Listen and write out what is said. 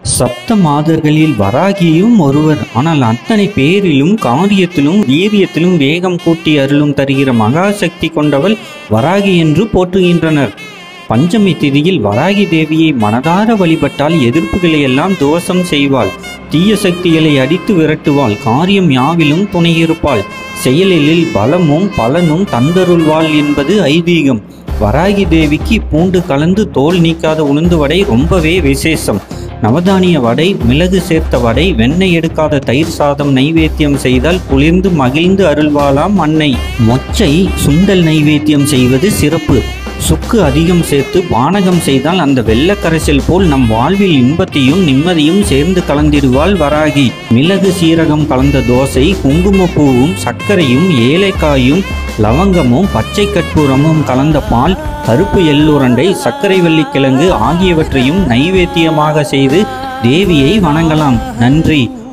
சப்த மாதர்களில் வராகியும் ஒருவர் ஆனால் அத்தனை பேரிலும் காரியத்திலும் வீரியத்திலும் வேகம் கூட்டி அருளும் தருகிற மகாசக்தி கொண்டவள் வராகி என்று போற்றுகின்றனர் பஞ்சமி திதியில் வராகி தேவியை மனதார வழிபட்டால் எதிர்ப்புகளை எல்லாம் துவசம் செய்வாள் தீய சக்திகளை அடித்து விரட்டுவாள் காரியம் யாவிலும் துணையிருப்பாள் செயலில் பலமும் பலனும் தந்தருள்வாள் என்பது ஐதீகம் வராகி தேவிக்கு பூண்டு கலந்து தோல் நீக்காத உளுந்து வடை ரொம்பவே விசேஷம் நவதானிய வடை மிளகு சேர்த்த வடை வெண்ணெய் எடுக்காத தயிர் சாதம் நைவேத்தியம் செய்தால் குளிர்ந்து மகிழ்ந்து அருள்வாளாம் அன்னை மொச்சை சுண்டல் நைவேத்தியம் செய்வது சிறப்பு சுக்கு அதிகம் சேர்த்து பானகம் செய்தால் அந்த வெள்ளக்கரைசல் போல் நம் வாழ்வில் இன்பத்தையும் நிம்மதியும் சேர்ந்து கலந்திடுவாள் வராகி மிளகு சீரகம் கலந்த தோசை குங்குமப்பூவும் சர்க்கரையும் ஏலைக்காயும் லவங்கமும் பச்சை கற்பூரமும் கலந்த பால் கருப்பு எள்ளுரண்டை சர்க்கரை வெள்ளிக்கிழங்கு ஆகியவற்றையும் நைவேத்தியமாக செய்து தேவியை வணங்கலாம் நன்றி